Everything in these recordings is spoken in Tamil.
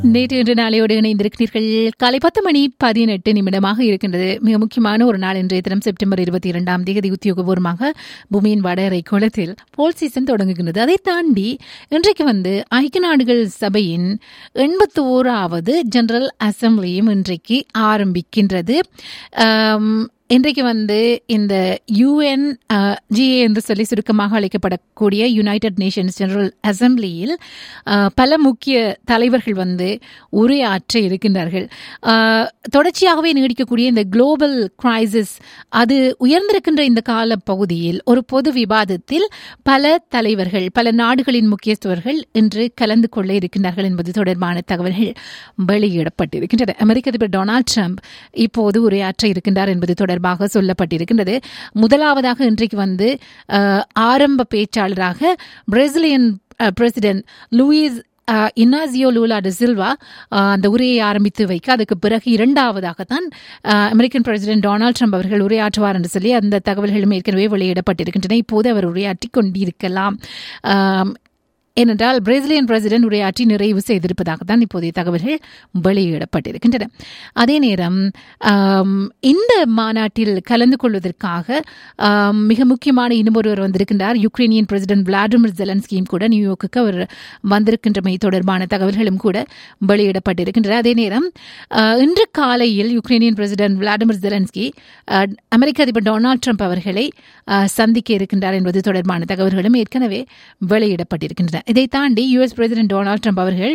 நேற்று இன்று நாளையோடு இணைந்திருக்கிறீர்கள் காலை பத்து மணி பதினெட்டு நிமிடமாக இருக்கின்றது மிக முக்கியமான ஒரு நாள் இன்றைய தினம் செப்டம்பர் இருபத்தி இரண்டாம் தேதி உத்தியோகபூர்வமாக பூமியின் வடரை கோலத்தில் போல் சீசன் தொடங்குகின்றது அதை தாண்டி இன்றைக்கு வந்து ஐக்கிய நாடுகள் சபையின் எண்பத்தி ஓராவது ஜெனரல் அசம்பிளியும் இன்றைக்கு ஆரம்பிக்கின்றது ஆம், இன்றைக்கு வந்து இந்த யுஎன் ஜிஏ என்று சொல்லி சுருக்கமாக அழைக்கப்படக்கூடிய யுனைடெட் நேஷன்ஸ் ஜெனரல் அசம்பிளியில் அஹ், பல முக்கிய தலைவர்கள் வந்து உரையாற்ற இருக்கின்றார்கள் அஹ், தொடர்ச்சியாகவே நீடிக்கக்கூடிய இந்த குளோபல் கிரைசிஸ் அது உயர்ந்திருக்கின்ற இந்த கால பகுதியில் ஒரு பொது விவாதத்தில் பல தலைவர்கள் பல நாடுகளின் முக்கியஸ்தவர்கள் இன்று கலந்து கொள்ள இருக்கின்றார்கள் என்பது தொடர்பான தகவல்கள் வெளியிடப்பட்டிருக்கின்றன அமெரிக்க அதிபர் டொனால்ட் ட்ரம்ப் இப்போது உரையாற்ற இருக்கின்றார் என்பது தொடர்பாக சொல்லப்பட்டிருக்கின்றது முதலாவதாக இன்றைக்கு வந்து அஹ், ஆரம்ப பேச்சாளராக பிரேசிலியன் பிரசிடென்ட் லூயிஸ் அஹ், இனாசியோ லூலா ட சில்வா அஹ், அந்த உரையை ஆரம்பித்து வைக்க அதுக்கு பிறகு இரண்டாவதாகத்தான் அஹ், அமெரிக்கன் பிரசிடென்ட் டொனால்ட் ட்ரம்ப் அவர்கள் உரையாற்றுவார் என்று சொல்லி அந்த தகவல்களும் ஏற்கனவே வெளியிடப்பட்டிருக்கின்றன இப்போது அவர் உரையாற்றி கொண்டிருக்கலாம் ஆம், ஏனென்றால் பிரேசிலியன் பிரசிடென்ட் உரையாற்றி நிறைவு செய்திருப்பதாகத்தான் இப்போதைய தகவல்கள் வெளியிடப்பட்டிருக்கின்றன அதே நேரம் ஆம், இந்த மாநாட்டில் கலந்து கொள்வதற்காக ஆம், மிக முக்கியமான இன்னும் ஒருவர் வந்திருக்கின்றார் யுக்ரைனியன் பிரசிடென்ட் விளாடிமிர் ஜெலன்ஸ்கியும் கூட நியூயார்க்குக்கு அவர் வந்திருக்கின்றமை தொடர்பான தகவல்களும் கூட வெளியிடப்பட்டிருக்கின்றன அதே நேரம் ஆஹ், இன்று காலையில் யுக்ரைனியன் பிரசிடென்ட் விளாடிமிர் ஜெலன்ஸ்கி ஆஹ், அமெரிக்க அதிபர் டொனால்ட் ட்ரம்ப் அவர்களை ஆஹ், சந்திக்க இருக்கின்றார் என்பது தொடர்பான தகவல்களும் ஏற்கனவே வெளியிடப்பட்டிருக்கின்றன இதை தாண்டி யுஎஸ் பிரசிடென்ட் டொனால்ட் ட்ரம்ப் அவர்கள்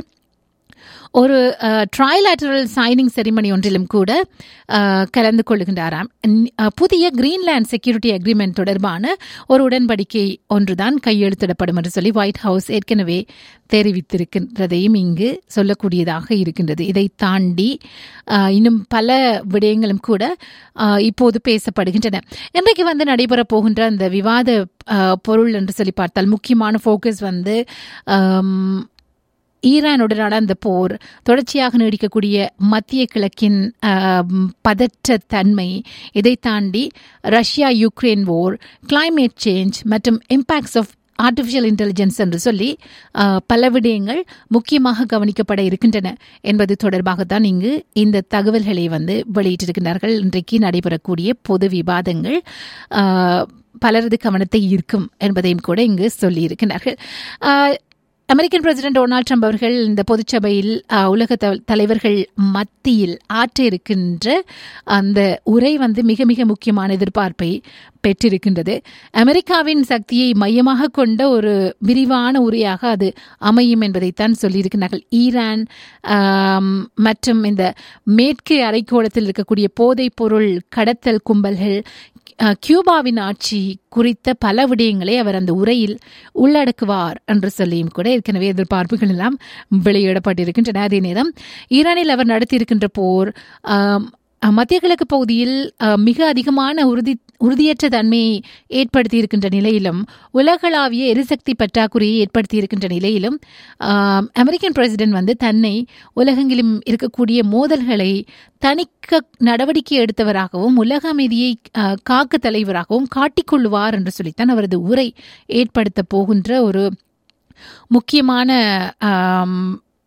ஒரு ட்ரைலாட்டரல் சைனிங் செரிமனி ஒன்றிலும் கூட அஹ், கலந்து கொள்ளுகின்றாராம் ந- அஹ், புதிய கிரீன்லேண்ட் செக்யூரிட்டி அக்ரிமெண்ட் தொடர்பான ஒரு உடன்படிக்கை ஒன்றுதான் கையெழுத்திடப்படும் என்று சொல்லி ஒயிட் ஹவுஸ் ஏற்கனவே தெரிவித்திருக்கின்றதையும் இங்கு சொல்லக்கூடியதாக இருக்கின்றது இதை தாண்டி அஹ், இன்னும் பல விடயங்களும் கூட அஹ், இப்போது பேசப்படுகின்றன இன்றைக்கு வந்து நடைபெறப் போகின்ற அந்த விவாத அஹ், பொருள் என்று சொல்லி பார்த்தால் முக்கியமான ஃபோக்கஸ் வந்து ஆம், ஈரானுடனான அந்த போர் தொடர்ச்சியாக நீடிக்கக்கூடிய மத்திய கிழக்கின் ஆம், பதற்ற தன்மை இதை தாண்டி ரஷ்யா யுக்ரைன் போர் climate சேஞ்ச் மற்றும் இம்பாக்ட்ஸ் ஆஃப் ஆர்டிஃபிஷியல் இன்டெலிஜென்ஸ் என்று சொல்லி ஆ, பல விடயங்கள் முக்கியமாக கவனிக்கப்பட இருக்கின்றன என்பது தொடர்பாகத்தான் இங்கு இந்த தகவல்களை வந்து வெளியிட்டிருக்கிறார்கள் இன்றைக்கு நடைபெறக்கூடிய பொது விவாதங்கள் ஆ, பலரது கவனத்தை ஈர்க்கும் என்பதையும் கூட இங்கு சொல்லியிருக்கிறார்கள் ஆ, அமெரிக்கன் பிரசிடென்ட் டொனால்ட் ட்ரம்ப் அவர்கள் இந்த பொதுச்சபையில் அஹ், உலக த- தலைவர்கள் மத்தியில் ஆற்ற இருக்கின்ற அந்த உரை வந்து மிக மிக முக்கியமான எதிர்பார்ப்பை பெற்றிருக்கின்றது அமெரிக்காவின் சக்தியை மையமாக கொண்ட ஒரு விரிவான உரையாக அது அமையும் என்பதைத்தான் சொல்லியிருக்கிறார்கள் ஈரான் ஆம், மற்றும் இந்த மேற்கு அரைக்கோளத்தில் இருக்கக்கூடிய போதைப் பொருள் கடத்தல் கும்பல்கள் அஹ், கியூபாவின் ஆட்சி குறித்த பல விடயங்களை அவர் அந்த உரையில் உள்ளடக்குவார் என்று சொல்லியும் கூட ஏற்கனவே எதிர்பார்ப்புகள் எல்லாம் வெளியிடப்பட்டிருக்கின்றன அதே நேரம் ஈரானில் அவர் நடத்தியிருக்கின்ற போர் ஆம், மத்திய கிழக்கு பகுதியில் அஹ், மிக அதிகமான உறுதி உறுதியற்ற தன்மையை ஏற்படுத்தி இருக்கின்ற நிலையிலும் உலகளாவிய எரிசக்தி பற்றாக்குறையை ஏற்படுத்தி இருக்கின்ற நிலையிலும் ஆம், அமெரிக்கன் பிரசிடென்ட் வந்து தன்னை உலகெங்கிலும் இருக்கக்கூடிய மோதல்களை தணிக்க நடவடிக்கை எடுத்தவராகவும் உலக அமைதியை அஹ், காக்க தலைவராகவும் காட்டிக்கொள்வார் என்று சொல்லித்தான் அவரது உரை ஏற்படுத்த போகின்ற ஒரு முக்கியமான ஆம்,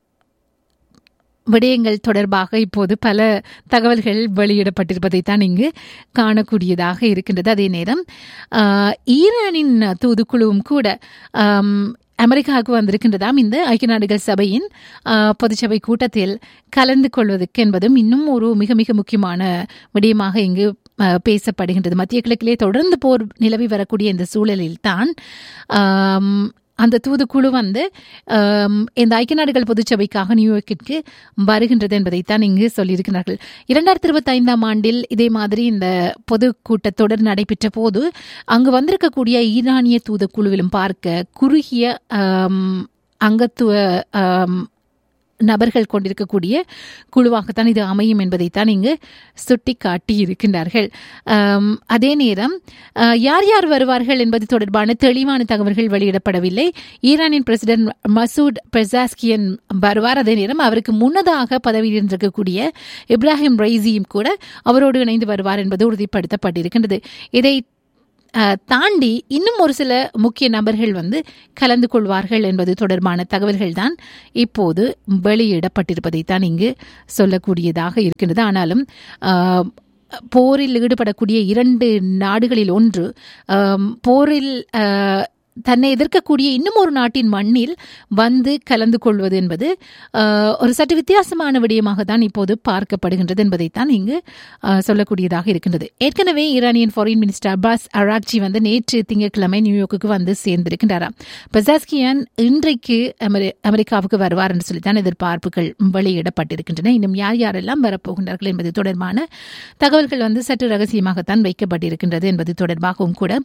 விடயங்கள் தொடர்பாக இப்போது பல தகவல்கள் வெளியிடப்பட்டிருப்பதை தான் இங்கு காணக்கூடியதாக இருக்கின்றது அதே நேரம் ஆஹ், ஈரானின் தூதுக்குழுவும் கூட ஆம், அமெரிக்காவுக்கு வந்திருக்கின்றதாம் இந்த ஐக்கிய நாடுகள் சபையின் ஆஹ், பொதுச்சபை கூட்டத்தில் கலந்து கொள்வதற்கு என்பதும் இன்னும் ஒரு மிக மிக முக்கியமான விடயமாக இங்கு ஆஹ், பேசப்படுகின்றது மத்திய கிழக்கிலே தொடர்ந்து போர் நிலவி வரக்கூடிய இந்த சூழலில் தான் ஆம், அந்த தூதுக்குழு வந்து ஆம், இந்த ஐக்கிய நாடுகள் பொதுச்சபைக்காக நியூயார்க்கிற்கு வருகின்றது என்பதைத்தான் இங்கு சொல்லியிருக்கிறார்கள் இரண்டாயிரத்தி இருபத்தி ஐந்தாம் ஆண்டில் இதே மாதிரி இந்த பொது கூட்டத்தொடர் நடைபெற்ற போது அங்கு வந்திருக்கக்கூடிய ஈரானிய தூதுக்குழுவிலும் பார்க்க குறுகிய ஆம், அங்கத்துவ ஆம், நபர்கள் கொண்டிருக்கக்கூடிய குழுவாகத்தான் இது அமையும் என்பதைத்தான் இங்கு சுட்டி காட்டி இருக்கின்றார்கள் ஆம், அதே நேரம் அஹ், யார் யார் வருவார்கள் என்பது தொடர்பான தெளிவான தகவல்கள் வெளியிடப்படவில்லை ஈரானின் பிரசிடென்ட் மசூட் பெசாஸ்கியன் வருவார் அதே நேரம் அவருக்கு முன்னதாக பதவியில் இருந்திருக்கக்கூடிய இப்ராஹிம் ரைசியும் கூட அவரோடு இணைந்து வருவார் என்பது உறுதிப்படுத்தப்பட்டிருக்கின்றது இதை அஹ், தாண்டி இன்னும் ஒரு சில முக்கிய நபர்கள் வந்து கலந்து கொள்வார்கள் என்பது தொடர்பான தகவல்கள் தான் இப்போது வெளியிடப்பட்டிருப்பதை தான் இங்கு சொல்லக்கூடியதாக இருக்கின்றது ஆனாலும் அஹ், போரில் ஈடுபடக்கூடிய இரண்டு நாடுகளில் ஒன்று அம், போரில் அஹ், தன்னை எதிர்க்கக்கூடிய இன்னும் ஒரு நாட்டின் மண்ணில் வந்து கலந்து கொள்வது என்பது அஹ், ஒரு சற்று வித்தியாசமான விடயமாக தான் இப்போது பார்க்கப்படுகின்றது என்பதைத்தான் இங்கு அஹ், சொல்லக்கூடியதாக இருக்கின்றது ஏற்கனவே Iranian foreign minister Abbas Araghchi வந்து நேற்று திங்கட்கிழமை நியூயார்க்குக்கு வந்து சேர்ந்திருக்கின்றாராம் பசாஸ்கியான் இன்றைக்கு அமெரி அமெரிக்காவுக்கு வருவார் என்று சொல்லித்தான் எதிர்பார்ப்புகள் வெளியிடப்பட்டிருக்கின்றன இன்னும் யார் யாரெல்லாம் வரப்போகின்றார்கள் என்பது தொடர்பான தகவல்கள் வந்து சற்று ரகசியமாகத்தான் வைக்கப்பட்டிருக்கின்றது என்பது தொடர்பாகவும் கூட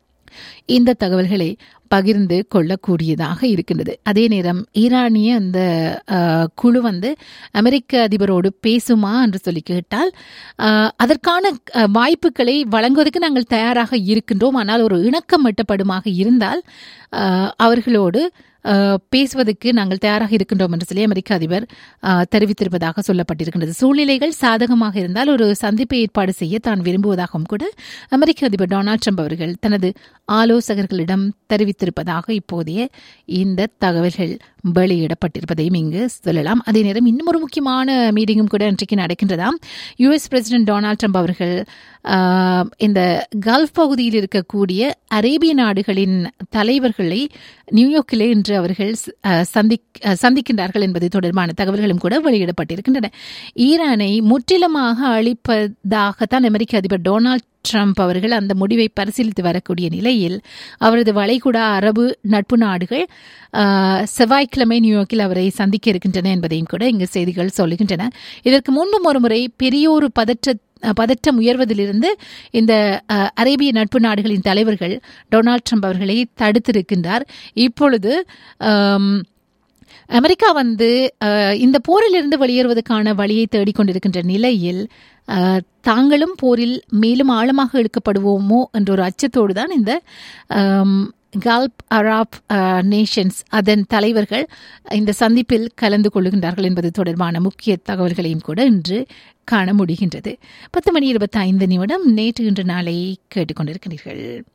இந்த தகவல்களை பகிர்ந்து கொள்ளக்கூடியதாக இருக்கின்றது அதே நேரம் ஈரானிய அந்த அஹ், குழு வந்து அமெரிக்க அதிபரோடு பேசுமா என்று சொல்லி கேட்டால் அஹ், அதற்கான அஹ், வாய்ப்புகளை வழங்குவதற்கு நாங்கள் தயாராக இருக்கின்றோம் ஆனால் ஒரு இணக்கம் எட்டப்படுமாக இருந்தால் அஹ், அவர்களோடு அஹ், பேசுவதற்கு நாங்கள் தயாராக இருக்கின்றோம் என்று சொல்லி அமெரிக்க அதிபர் அஹ், தெரிவித்திருப்பதாக சொல்லப்பட்டிருக்கின்றது சூழ்நிலைகள் சாதகமாக இருந்தால் ஒரு சந்திப்பை ஏற்பாடு செய்ய தான் விரும்புவதாகவும் கூட அமெரிக்க அதிபர் டொனால்ட் ட்ரம்ப் அவர்கள் தனது ஆலோசகர்களிடம் தெரிவித்திருப்பதாக இப்போதைய இந்த தகவல்கள் வெளியிடப்பட்டிருப்பதையும் இங்கு சொல்லலாம் அதே நேரம் இன்னும் ஒரு முக்கியமான மீட்டிங்கும் கூட இன்றைக்கு நடக்கின்றதாம் யுஎஸ் பிரசிடென்ட் டொனால்ட் ட்ரம்ப் அவர்கள் ஆஹ், இந்த கல்ஃப் பகுதியில் இருக்கக்கூடிய அரேபிய நாடுகளின் தலைவர்களை நியூயார்க்கிலே இன்று அவர்கள் அஹ், சந்திக் அஹ், சந்திக்கின்றார்கள் என்பது தொடர்பான தகவல்களும் கூட வெளியிடப்பட்டிருக்கின்றன ஈரானை முற்றிலுமாக அழிப்பதாகத்தான் அமெரிக்க அதிபர் டொனால்ட் ட்ரம்ப் அவர்கள் அந்த முடிவை பரிசீலித்து வரக்கூடிய நிலையில் அவரது வளைகுடா அரபு நட்பு நாடுகள் ஆஹ், செவ்வாய்க்கிழமை நியூயார்க்கில் அவரை சந்திக்க இருக்கின்றன என்பதையும் கூட இங்கு செய்திகள் சொல்லுகின்றன இதற்கு முன்பும் ஒரு முறை பெரியோரு பதற்ற பதற்றம் உயர்வதிலிருந்து இந்த அஹ், அரேபிய நட்பு நாடுகளின் தலைவர்கள் டொனால்ட் ட்ரம்ப் அவர்களை தடுத்திருக்கின்றார் இப்பொழுது ஆம், அமெரிக்கா வந்து அஹ், இந்த போரிலிருந்து வெளியேறுவதற்கான வழியை தேடிக்கொண்டிருக்கின்ற நிலையில் அஹ், தாங்களும் போரில் மேலும் ஆழமாக இழுக்கப்படுவோமோ என்ற ஒரு அச்சத்தோடு தான் இந்த ஆம், கல்ப் அராப் நேஷன்ஸ் அதன் தலைவர்கள் இந்த சந்திப்பில் கலந்து கொள்ளுகின்றார்கள் என்பது தொடர்பான முக்கிய தகவல்களையும் கூட இன்று காண முடிகின்றது பத்து மணி இருபத்தி ஐந்து நிமிடம் நேற்று இன்று நாளை கேட்டுக்கொண்டிருக்கிறீர்கள்